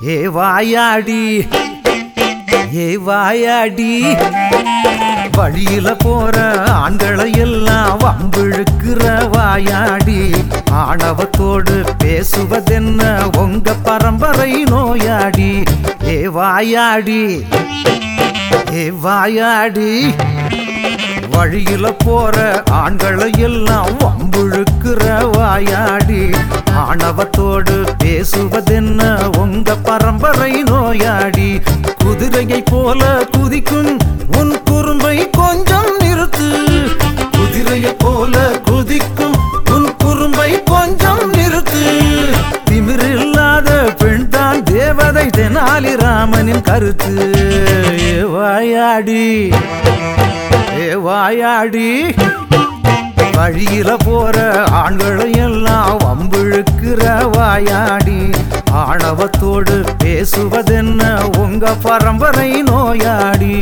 ஏ வாயாடி ஏ வாயாடி வழியில போற ஆண்களை எல்லாம் வம்பிழுக்கிற வாயாடி ஆணவத்தோடு பேசுவதென்ன உங்க பரம்பரை நோயாடி ஏ வாயாடி ஏ வாயாடி வழியில போற ஆண்களை எல்லாம் வம்புழுக்கிற வாயாடி ஆணவத்தோடு பேசுவதென்ன உங்க பரம்பரை நோயாடி குதிரையை போல குதிக்கும் உன் குறும்பை கொஞ்சம் நிறுத்து குதிரையை போல குதிக்கும் உன் குறும்பை கொஞ்சம் நிறுத்து திமிரில்லாத பெண் தான் தேவதை தெனாலி ராமனின் கருத்து ஏ வாயாடி ஏ வாயாடி வழியில போற ஆண்களை எல்லாம் வம்பிழுக்கிற வாயாடி ஆணவத்தோடு பேசுவதென்ன உங்க பரம்பரை நோயாடி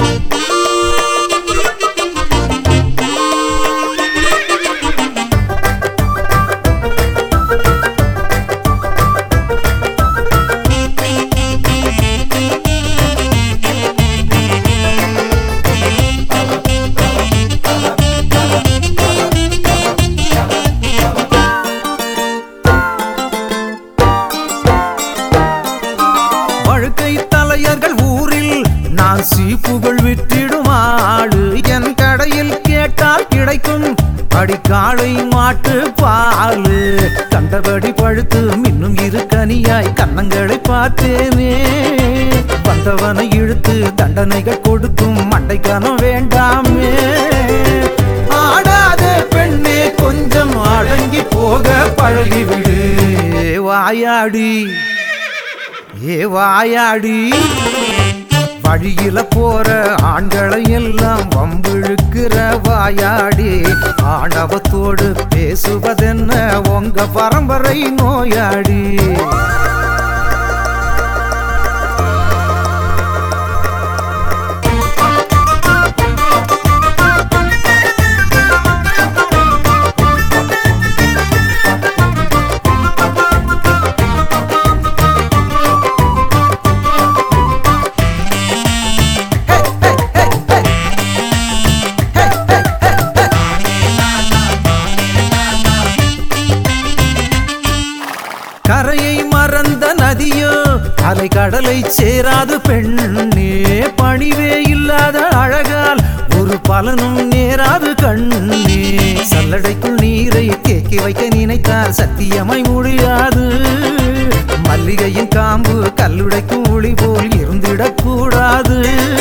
வழுக்கை தலையர்கள் ஊரில் நான் சீப்புகள் விற்றிடும் ஆடு என் கடையில் கேட்டால் கிடைக்கும் அடிக்காளை மாட்டு பாலு கண்டபடி பழுத்து மின்னும் இரு கனியாய் கன்னங்களை பார்த்தேனே வந்தவனை இழுத்து தண்டனைகள் கொடுக்கும் மண்டைக்கனம் வேண்டாமே ஆடாத பெண்ணே கொஞ்சம் அடங்கி போக பழகிவிடு வாயாடி ஏ வாயாடி வழியில போற ஆண்களை எல்லாம் வம்பிழுக்கிற வாயாடி ஆணவத்தோடு பேசுவதென்ன உங்க பரம்பரை நோயாடி கரையை மறந்த நதியோ அலை கடலை சேராது பெண்ணே பணிவே இல்லாத அழகால் ஒரு பலனும் நேராது கண்ணே சல்லடைக்குள் நீரை தேக்கி வைக்க நினைத்தால் சத்தியமாய் முடியாது மல்லிகையின் காம்பு கல்லுடைக்கும் ஒளி போல் இருந்திடக்கூடாது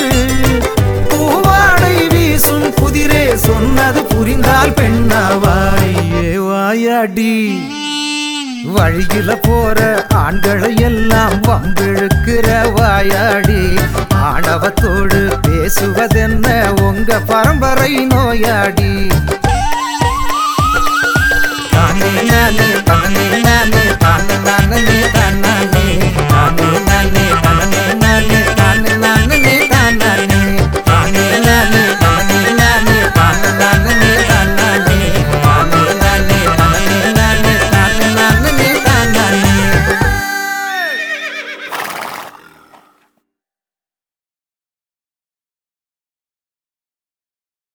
பூவாடை வீசும் குதிரே சொன்னது புரிந்தால் பெண்ணாவாய் ஏ வாயாடி வழியில போற ஆண்களை எல்லாம் வம்பிழுக்கிற வாயாடி ஆணவத்தோடு பேசுவதென்ன உங்க பரம்பரை நோயாடி தானே நானே தானே நானே